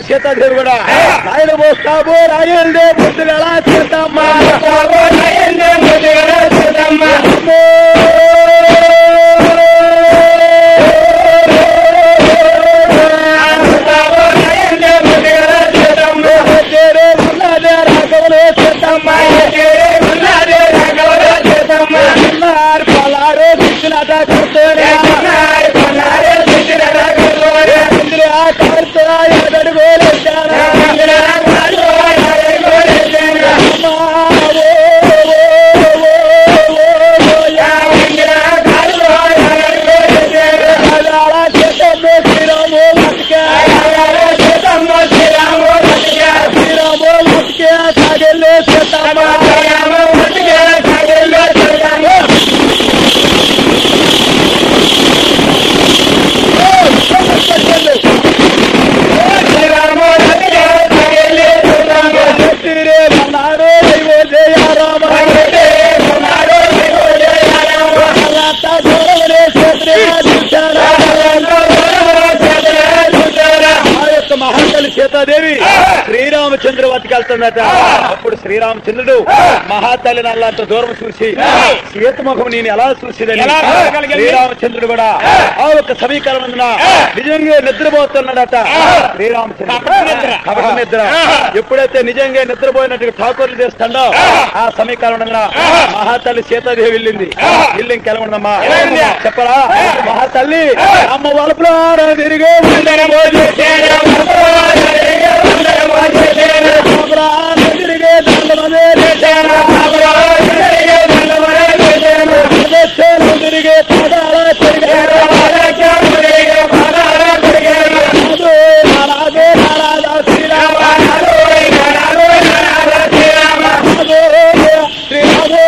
సీతాదేవి కూడా ఆయన పోస్తాబో రాయల్దే బుద్ధులు ఎలా చేద్దామా చేరే ఉన్నదే రాఘవలే చేద్దామా ఉన్నారు పలారు దిక్కునట కొడుతూనే ఇంద్ర ఆకాశరా ఎదడుగోలు వచ్చారా మహాకలి సీతాదేవి శ్రీరామచంద్ర వద్దకు వెళ్తుందట అప్పుడు శ్రీరామచంద్రుడు మహాతల్లి నల్లంత దూరం చూసి సీత ముఖం నేను ఎలా చూసిదని ఎలా చూడగలిగాను? శ్రీరామచంద్రుడు కూడా ఆ ఒక సమీకరణమున నిజంగా నిద్రపోతున్నాడట శ్రీరామచంద్రుడు కపట నిద్ర. కపట నిద్ర ఎప్పుడైతే నిజంగా నిద్రపోయినట్టు ఠాకూర్లు చేస్తాడో ఆ సమీకరణంలో మహాతల్లి సీతాదేవి వెళ్ళింది ఇల్లు ఇంకెలవడమ్మా వెళ్ళింది. చెప్పరా మహాతల్లి అమ్మ వలుపులో తిరిగే తిరిగే దండమదే తిరిగే పదాల తిరిగే నారాజే నారాజా శ్రీరామ శ్రీరామో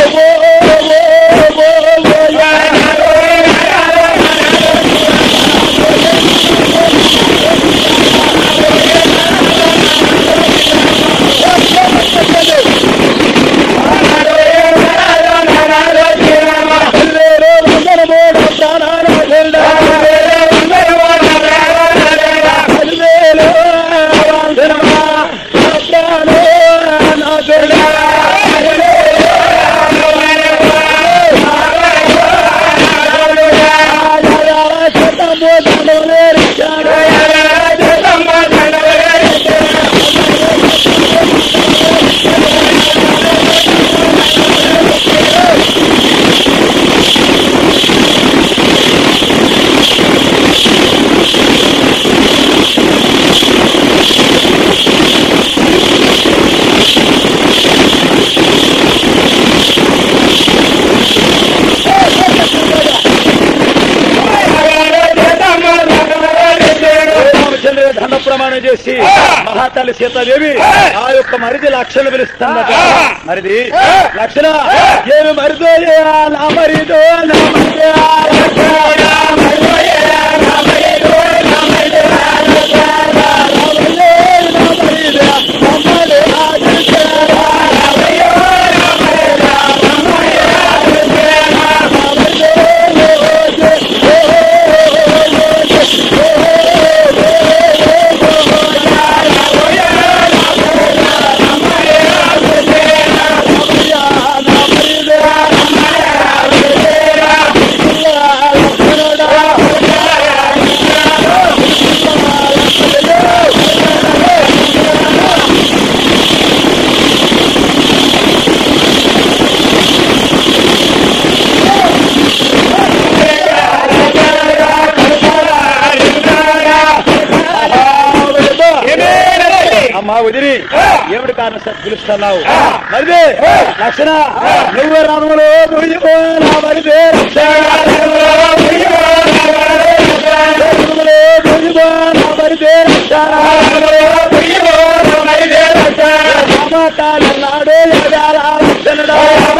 రామచంద్ర దండ ప్రమాణం చేసి మహాతల్లి సీతాదేవి ఆ యొక్క మరిది లక్షలు పిలుస్తుందట మరిది లక్షణ ఏమి మరిదో నా మరిదో నా మరిదో అమ్మా వదిలి ఏమిటి కారణం సార్ పిలుస్తున్నావు మరిది లక్షణ నువ్వు రణములో మునిగిపోయినా మరిదే రణములో మునిగిపోయినా మరిదే రామకాలన్నాడు యవ్యాల లక్షణుడు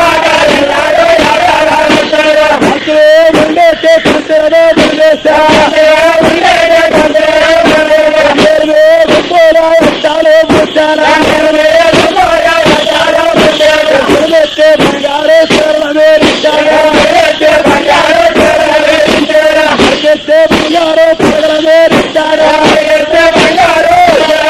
మంత్రులు ఉండే చేస్తుంటారో బంగారు స్వర్ణమే బంగారు పగలమే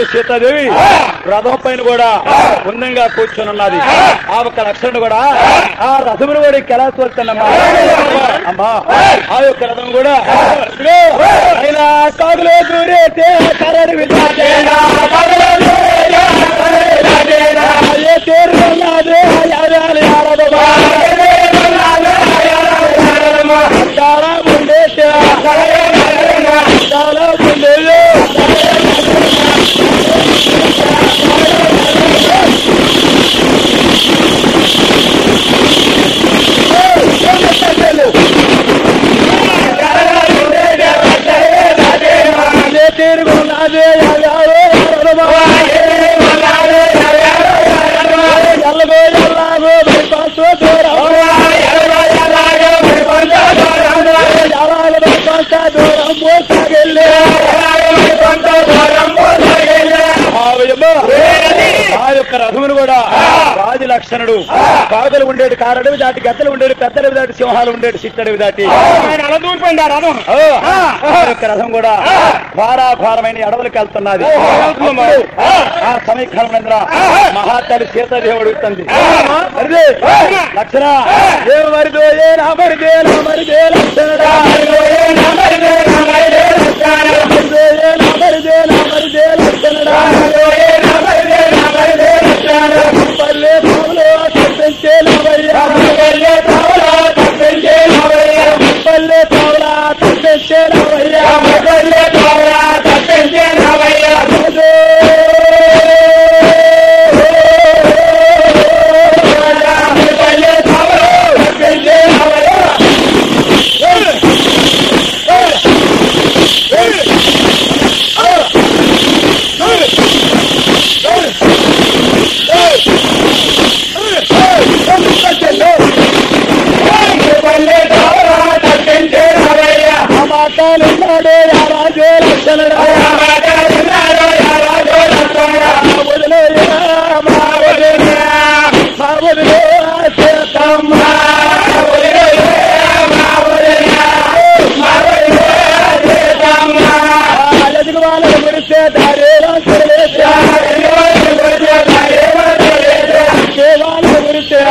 సీతాదేవి రథం పైన కూడా ఉందంగా కూర్చొని ఉన్నది ఆ ఒక్క లక్షణం కూడా ఆ రథమును కూడా ఎలా తోలుతుందమ్మా అమ్మా ఆ యొక్క రథం కూడా ఇదిగో, అయినా కాదులో దూరేతే కరడు విధాతేనా, కాదులో దూరేతే కరడు విధాతేనా, ఏ తేరు ఉన్నదే యాదాలి ఆడదమా, ఏ తేరు ఉన్నదే యాదాలి ఆడదమా, చాలా ఉండేతే, చాలా ఉండేదే, ఏ తేరు ఉన్నదే యాదాలి ఆడదమా, ఎల్లగో ఎల్లాగో మరి పాసో దూరం ఎలాగ మరి పాసా దూరం మోసాగెళ్ళే ఆ యొక్క రథమును కూడా రాజు లక్షణుడు కాగలు ఉండేది కారడవి దాటి గద్దలు ఉండేది పెద్దలవి దాటి సింహాలు ఉండేది సిట్టడివి దాటి ఆయన అలా దూరిపోయింది ఆ రథం ఓ, ఆ యొక్క రథం కూడా ఘోరాఘోరమైన అడవులకు వెళ్తున్నది అప్పుడు ఆ సమీకరణ మహాతల్లి సీతాదేవుడు అడుగుతుంది మరిదే లక్షణ ఏ మరిదో ఏ నా మరిదే నా మరిదే లక్షణుడా మరిదో ఏ నా మరిదే నా మరిదే లక్షణుడా మరిదో ఏ నా మరిదే నా మరిదే లక్షణుడా మరిదో ఏ నా మరిదే నా మరిదే లక్షణుడా పల్లె పావులో తప్పించే నవయ్యా పల్లె పావులో తప్పించే నవయ్యా పల్లె పావులా తప్పించే నవయ్యా పల్లె పావులా తప్పించే నవయ్యా పల్లె పావులో తప్పించే నవయ్యా మాట్లాడున్నాడు రాజు లక్షణుడు మా వదిన మా వదిన సీతమ్మ ఎదుగు వాళ్ళని గురిస్తే దారేలో దేవాలను గురిస్తే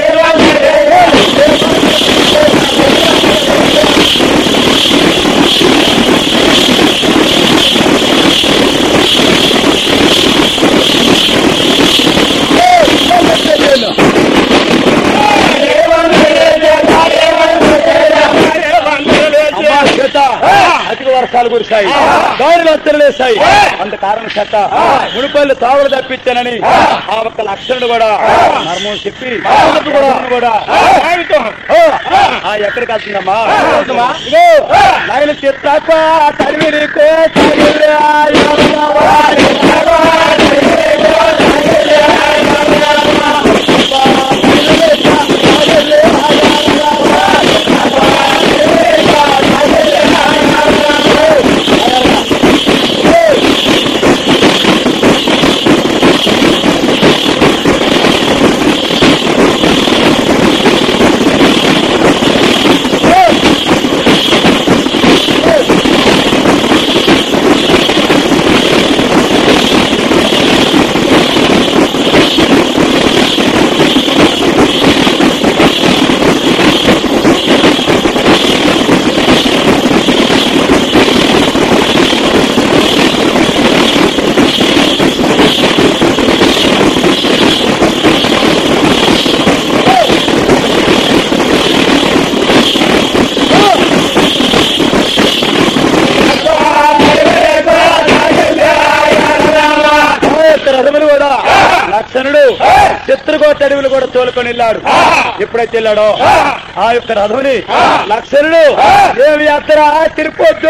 అమ్మా చేత అధిక వర్షాలు కురిశాయి దారులు అత్తలేసాయి అంత కారణం చేత ముడిపల్లి తావులు తప్పించానని ఆ ఒక్క లక్షణుడు కూడా మర్మం చెప్పి కూడా కూడా ఓ, ఆ ఎక్కడికి వెళ్తుందమ్మా ఇదిగో, నాయన చిత్తాక తరిమిరి కో తరిమిరి ఆయనవారి. ఆ యొక్క రథములు కూడా లక్షణుడు చిత్రకోట అడవులు కూడా తోలుకొని వెళ్ళాడు ఎప్పుడైతే వెళ్ళాడో ఆ యొక్క రథముని లక్షణుడు ఏమి యాత్ర తిరుపతి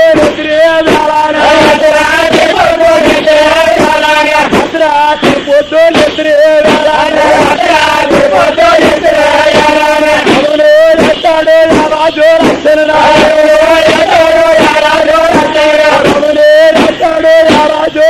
రాజు లక్షణ రాజు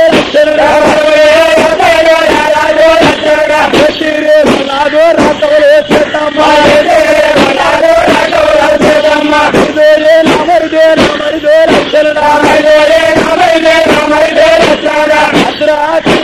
లక్షణ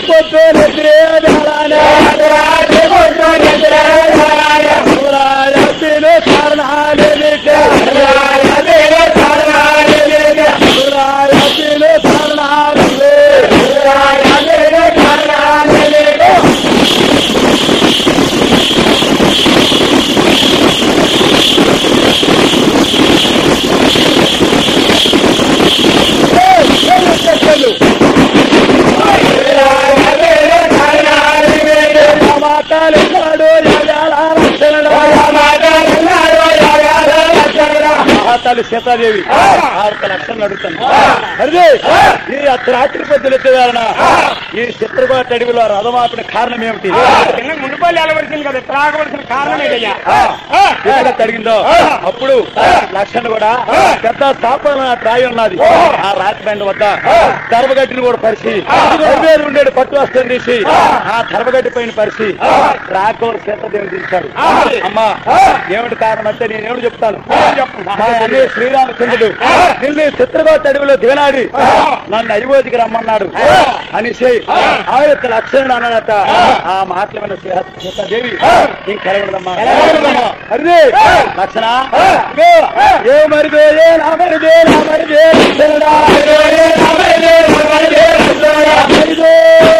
మహాతల్లి సీతాదేవి ఆ యొక్క లక్షణం అడుగుతాను అదే ఈ రాత్రి పొద్దులు ఎత్తేవారన ఈ చిత్రకోట అడవిలో రథమాపిన కారణం ఏమిటి చిన్న మునిపల్లి వెళ్ళవలసింది కదా త్రాగవలసిన కారణం ఏంటయ్యా ఆ, ఎక్కడ తడిగిందో అప్పుడు లక్షణ కూడా పెద్ద స్థాపన రాయి ఉన్నది ఆ రాతి బండి వద్ద తరబగడ్డిని కూడా పరిచి వేరు ఉండేది పట్టు వస్తుంది తీసి ఆ తరబగడ్డి పైన పరిచి రాకోరు సీతాదేవి తీశాడు అమ్మా ఏమిటి కారణం అంటే నేనేమిటి చెప్తాను మా అన్నయ్య శ్రీరామచంద్రుడు నిన్ను చిత్రకోట అడవిలో దిగనాడి నన్ను అయోధ్యకి రమ్మన్నాడు అనేసి ఆ యొక్క లక్షణం అన్నట ఆ మాటల మీద సీత- సీతాదేవి ఇంకెలగడదమ్మా అరే లక్షణ ఇగో, ఏ మరిదే ఏ నా మరిదే నా మరిదే లక్షణుడా. ఏ నా మరిదే నా మరిదే లక్షణుడా. మరిదే.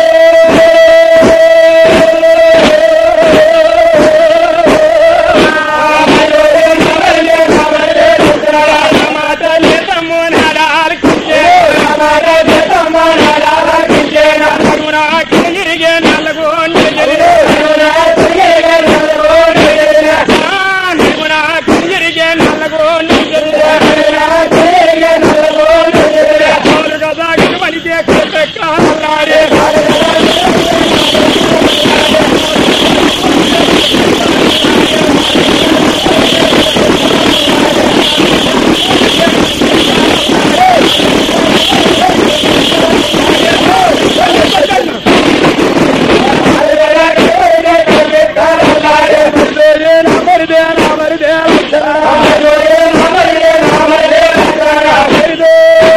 మరిదే నా మరిదే నా మరిదే లక్షణుడా. మరిదే.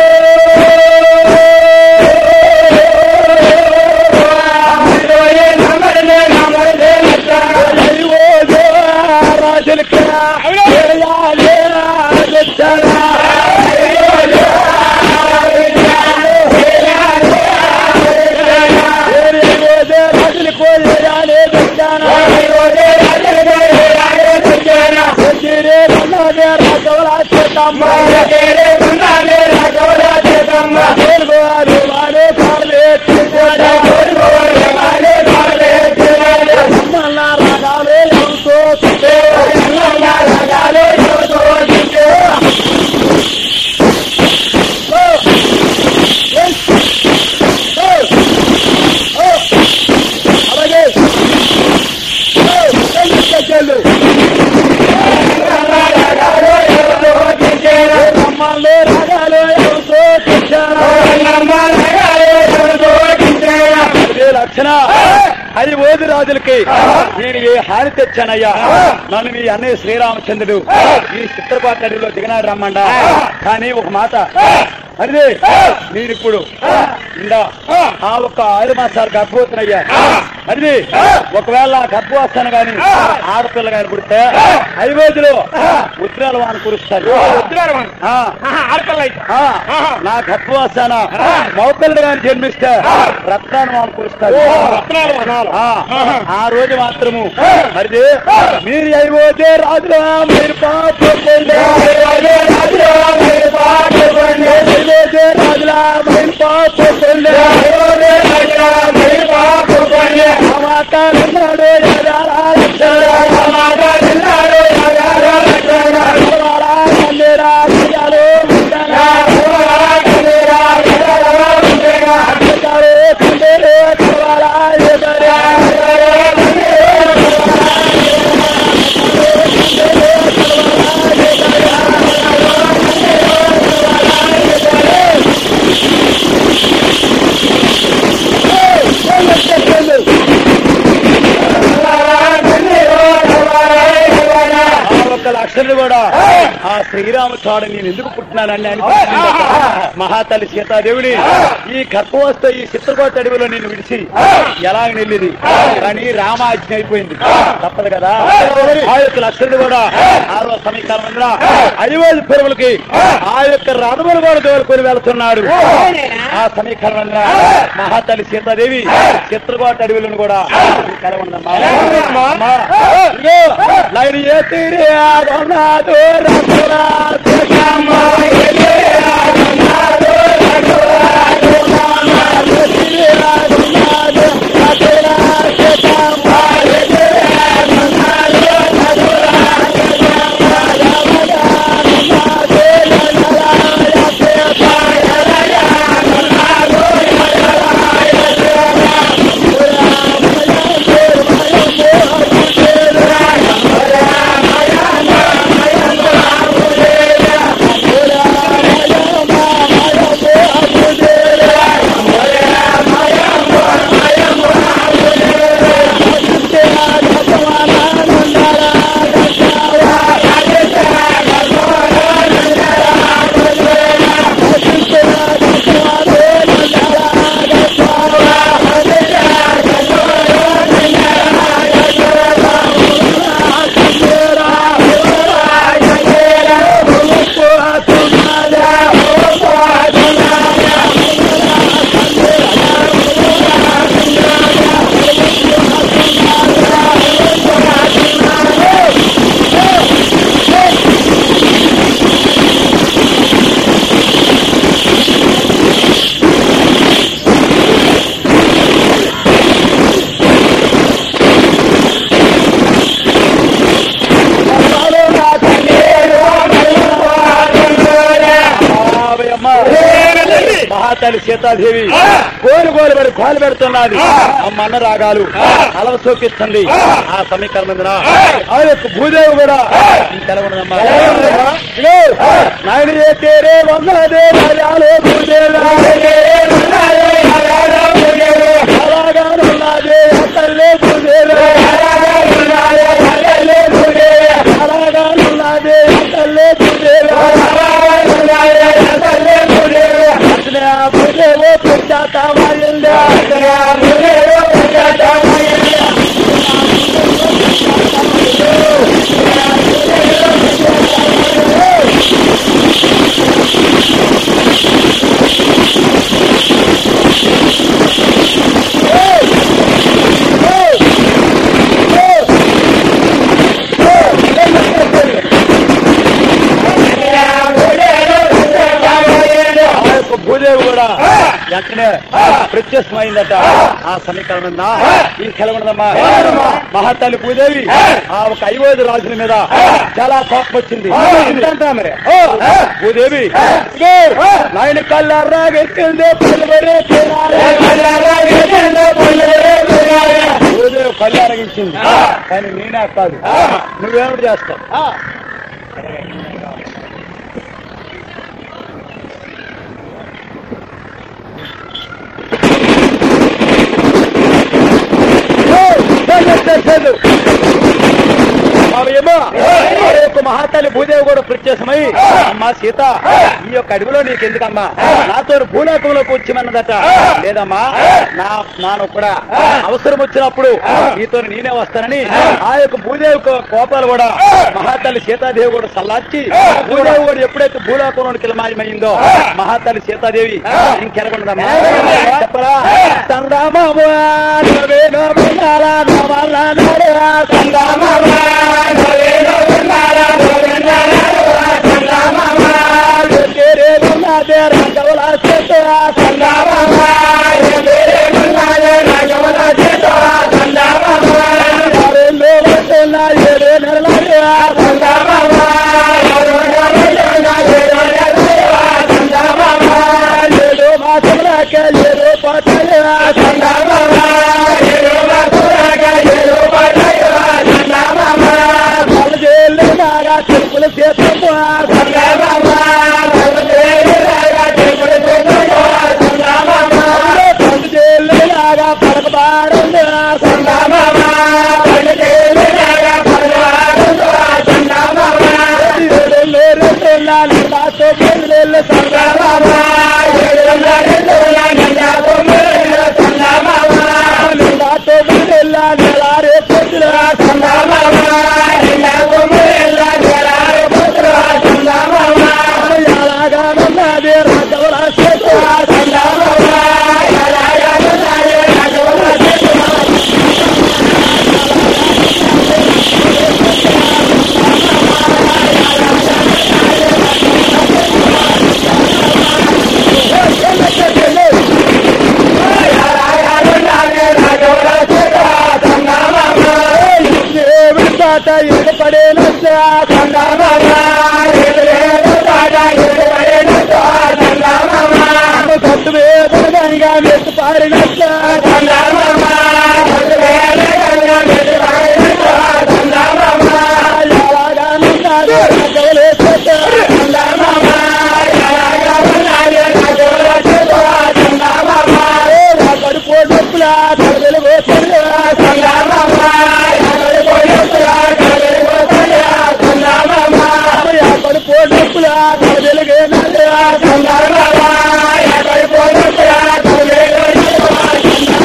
అయ్యో, రాజులకి చేయాలి లక్షణ. అలాగే చెల్లు అమ్మాళ్ళు రాగాలు ఎవరితో తెచ్చారు ఇదే లక్షణ అది ఓది రాజులకి నేను ఏ హాని తెచ్చానయ్యా నన్ను మీ అన్నయ్య శ్రీరామచంద్రుడు ఈ చిత్రపాటడిలో దిగనాడు రమ్మండా కానీ ఒక మాట అదే నేను ఇప్పుడు ఇందా ఆ ఒక్క ఆరు మాసాలు గర్భవతునయ్యా అది ఒకవేళ నా గర్భవస్తాను గాని ఆడపిల్ల గాని పుడితే ఐవేదిలో ఉత్తరాలు వాన కురుస్తారు ఆ, ఆ, నా గర్భవస్తాన మౌపిల్లడు గాని జన్మిస్తే రత్నాన్ని వాన కురుస్తారు ఆ, ఆ రోజు మాత్రము మరి మీరు అయిపోతే రాజులా మీరు పాపండి అయిపోతే రాజులా మీరు పాపండి ఆ మాట విన్నాడు ఎదారా లక్షణ. ఎదారా కన్నీరా కయ్యాలు ఉండగా. అడ్డకాలు కన్నీరు కవ్వాలా ఎదరా. ఆ ఒక్క లక్షణుడు కూడా ఆ శ్రీరామచోడ నేను ఎందుకు పుట్టినానని అనిపించింది మహాతల్లి సీతాదేవిని ఈ గర్భవస్థ ఈ చిత్రకోట అడవిలో నేను విడిచి ఎలాగ నెల్లిది కానీ రామాజ్ఞ అయిపోయింది తప్పదు కదా ఆ యొక్క లక్షణుడు కూడా ఆరో సమీకరణ అడివేది పెరువులకి ఆ యొక్క రథములు కూడా తోలుకొని వెళ్తున్నాడు ఆ సమీకరణ మహాతల్లి సీతాదేవి చిత్రకోట అడవిలను కూడా కలవన్నమ్మా అమ్మా, ఇదిగో, లైన్ ఏ తీరే ఆగొన్నాడు రఘురా సీతమ్మ. ఏ తీరే ఆగొన్నాడు రఘురా సీతమ్మ. ఏ తీరే ఆగొన్నాడు రఘురా సీతమ్మ. ఏ తీరే ఆగొన్నాడు రఘురా సీతమ్మ. రామగానున్నాడు మహాతల్లి సీతాదేవి కోలు కోలు పడి పాలు పెడుతున్నది అమ్మన్న రాగాలు అలవ సోకిస్తుంది ఆ సమీకరణ ఆ యొక్క భూదేవి కూడా తెలవనమ్మా నాయన ఏ తేరే వందదే రాజాలో భూదేవి అలాగానున్నదే తల్లే భూదేవి అలాగానున్నదే తల్లే భూదేవి అతనే ఆ భూదేవో పుచ్చాతామాయిందా ఆ యొక్క భూదేవి కూడా వెంటనే ప్రత్యక్షమైందట ఆ సమీకరణం ఈ సెలవున్నదమ్మా మహాతల్లి భూదేవి ఆ ఒక ఐవైదు రాజుల మీద చాలా కోపం వచ్చింది ఏంటంటా మరి ఓ, భూదేవి ఇదిగో, నాయన కల్లారా వెక్కిందే పల్లెవరే భూదేవి కళ్ళు అరగించింది కానీ నేనే కాదు నువ్వేమిటి చేస్తావు ఏమో యొక్క మహాతల్లి భూదేవి కూడా ప్రత్యక్షమై అమ్మా సీత ఈ యొక్క అడవిలో నీకు ఎందుకమ్మా నాతో భూలోకంలోకి వచ్చిమన్నదట లేదమ్మా నా నాను కూడా అవసరం వచ్చినప్పుడు నీతో నేనే వస్తానని ఆ యొక్క భూదేవి కో- కోపాలు కూడా మహాతల్లి సీతాదేవి కూడా సల్లార్చి భూదేవి కూడా ఎప్పుడైతే భూలోకంలోకి మాయమైందో మహాతల్లి సీతాదేవి ఇంకెరగొండదమ్మా చెప్పరా సంగ్రామము నవేనో వినాల నవల నడయ సంగ్రామము నవేనో వినాల నవల నడయ తెరే ఉన్నదే రాఘవల చేత సంగ్రామము తెరే ఉన్నదే రాఘవల చేత సంగ్రామము ఎవరెల్లో వస్తున్న ఏడే నెలలయ సంగ్రామము ఎవరెల్లో వస్తున్న ఏడే నెలలయ సంగ్రామము ఏడు మాసములక ఏడు పట్టయ సంగ్రామము ఏడు మాసములక ఏడు పట్టయ సంగ్రామము బలజేలు నాగా తిరుపుల చేతము సంగ్రామము బలజేలు నాగా తిరుపుల చేతము సంగ్రామము బలజేలు నాగా పరకబారుంది సంగ్రామము బలజేలు నాగా పరకబారుంది సంగ్రామము ఏడు లేరు తెల్లాలి నాతో బెల్లు సంగ్రామము ఏడు లేరు తెల్లాలి నాతో బెల్లు సంగ్రామము నాతో బెల్లు నెలారే పొద్దుల సంగ్రామము నాతో బెల్లు నెలారే పొద్దుల సంగ్రామము ఎలాగానున్నది రాజవల చేత సంగ్రామము ఎలాగానున్నది రాజవల చేత పాట ఎడపడేనంత గట్టు వేదనగా మెట్టు పారినంత ఎలాగానున్నది రాజవలే చేత కడుపు నొప్పుల కడలు కడుపు నొప్పుల కడలుగే నల్ల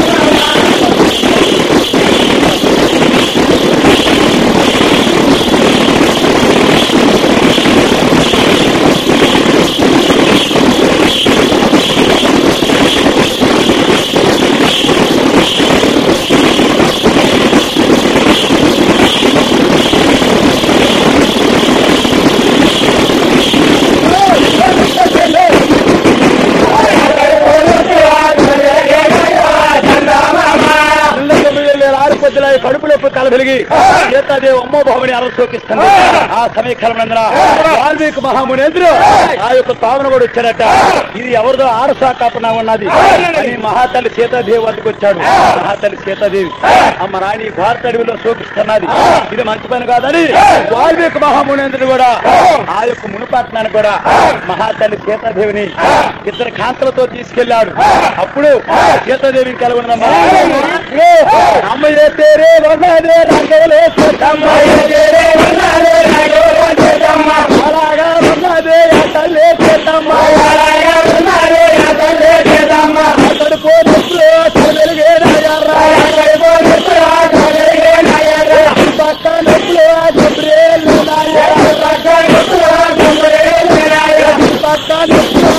కొద్దిలా కడుపులోపు కలబెలిగి సీతాదేవి అమ్మో భావని అలసోకిస్తుంది ఆ సమీకరణందున వాల్మీకి మహామునేంద్రుడు ఆ యొక్క తావన కూడా వచ్చాడట ఇది ఎవరిదో ఆరసాకాపన ఉన్నది అని మహాతల్లి సీతాదేవి వద్దకు వచ్చాడు మహాతల్లి సీతాదేవి అమ్మ రాణి భారత అడవిలో శోకిస్తున్నది ఇది మంచి పని కాదని వాల్మీకి మహామునేంద్రుడు కూడా ఆ యొక్క మునుపట్నానికి కూడా మహాతల్లి సీతాదేవిని ఇద్దరు కాంతలతో తీసుకెళ్లాడు అప్పుడు సీతాదేవి కలగొందమ్మా అమ్మయ్య తేరే వన్నదే రంగలే సీతమ్మయ్య తేరే వన్నదే రంగలే సీతమ్మ అలాగా వన్నదే అతలే సీతమ్మ అలాగా వన్నదే అతలే సీతమ్మ అతడు కోరిప్పుడు చదివిగే నాయర్రా అతడు కోరిప్పుడు చదివిగే నాయర్రా పక్కనప్పుడు జబ్రేల్ నాయర్రా పక్కనప్పుడు జబ్రేల్ నాయర్రా పక్కనప్పుడు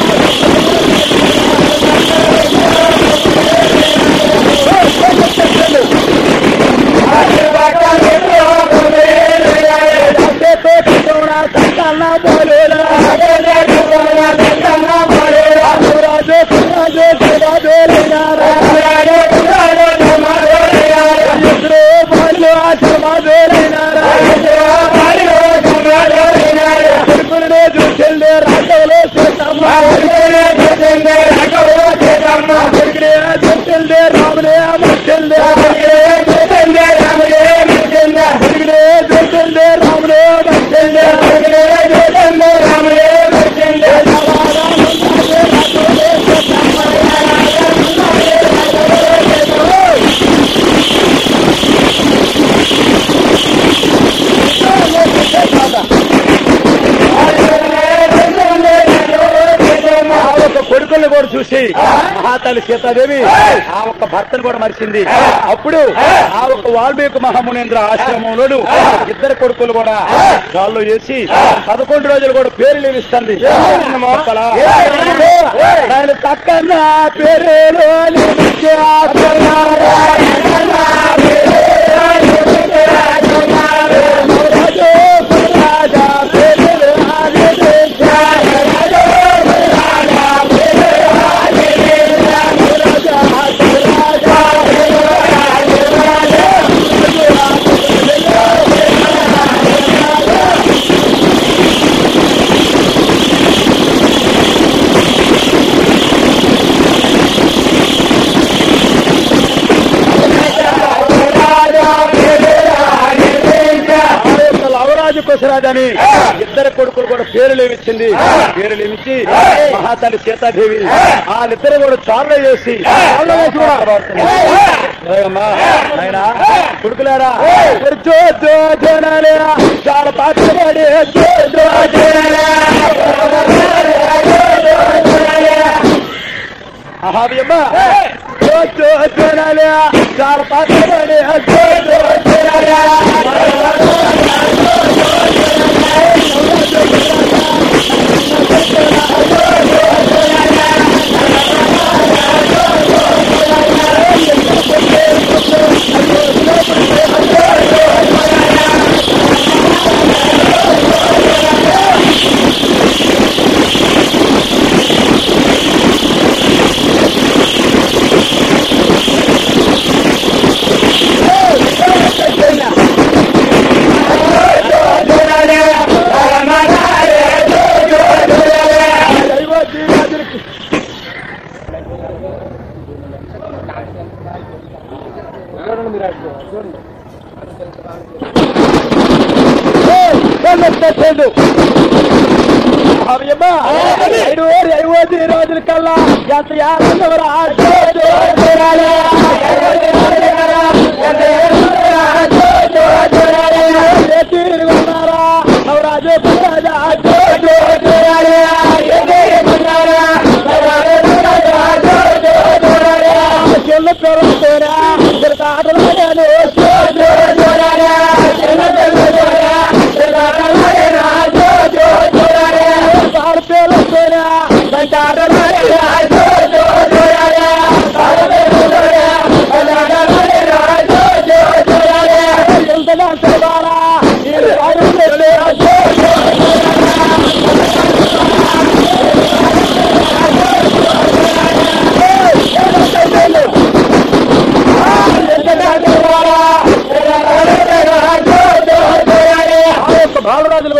ఆ ఒక్క కొడుకుల్ని కూడా చూసి మహాతల్లి సీతాదేవి ఆ ఒక్క భర్తను కూడా మరిచింది అప్పుడు ఆ ఒక్క వాల్మీకి మహామునేంద్ర ఆశ్రమంలోను ఇద్దరు కొడుకులు కూడా గాల్లో వేసి పదకొండు రోజులు కూడా పేరు లేనిస్తుంది దాని పక్కన పేరు లవరాజు కొసరాజని ఇద్దరు కొడుకులు కూడా పేర్లు ఏమిచ్చింది పేర్లు ఏమిచ్చి మహాతల్లి సీతాదేవి వాళ్ళిద్దరు కూడా చారులో చేసి చారులో వేసి కూడా ఏమమ్మా, నాయనా, కొడుకులారా జో జో జనాలే చాలా పాత్రపడి జో జో జనాలే అహావ్యమ్మ జో జో జనాలే చాలా పాత్రపడి జో జో జనాలే చెండు అయ్యమ్మా ఐదు వేలు ఐదు రోజుల కల్లా ఎంత యాదవరా రాజు చెల్లు పెరుగుతారా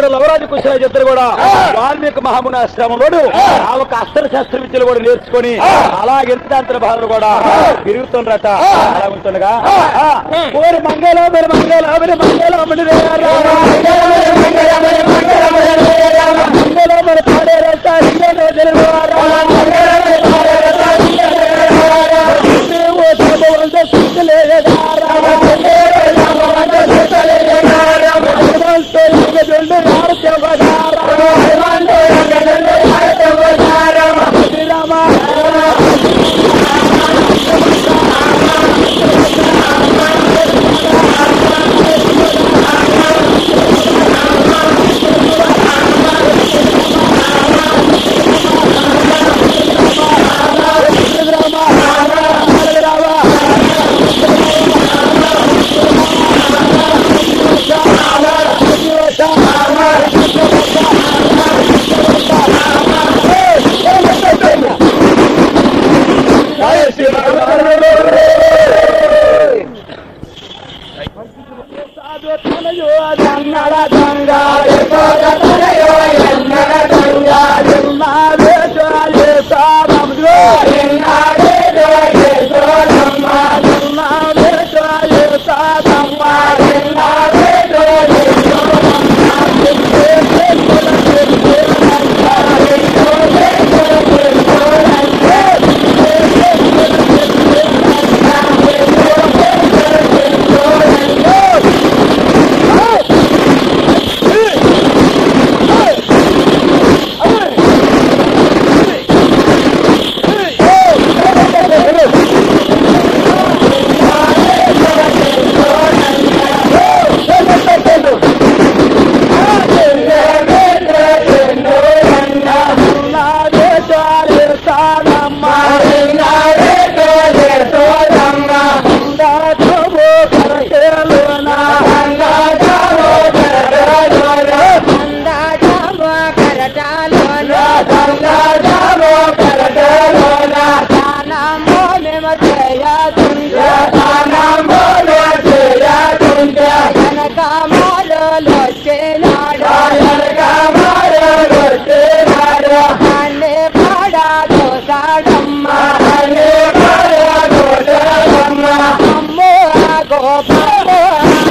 లవరాజు కుశల ఇద్దరు కూడా వాల్మీకి మహాముని ఆశ్రమంలోను ఆ ఒక అస్త్ర శస్త్ర విద్యలు కూడా నేర్చుకొని అలాగే ఎంతంతర బాధలు కూడా తిరుగుతుండ్రట అలా ఉంటుండగా ఆ, ఓరి మంగళమని మంగళమని మంగళమని రే రామ. మంగళమని పాడే రస లింగనే తెలుగు రామ. దేవో దేవవంత సుతులేదా రామ. హనుమంత యుగదుండు రామ దేవదా రామ. శ్రీరామ అమ్మో గోప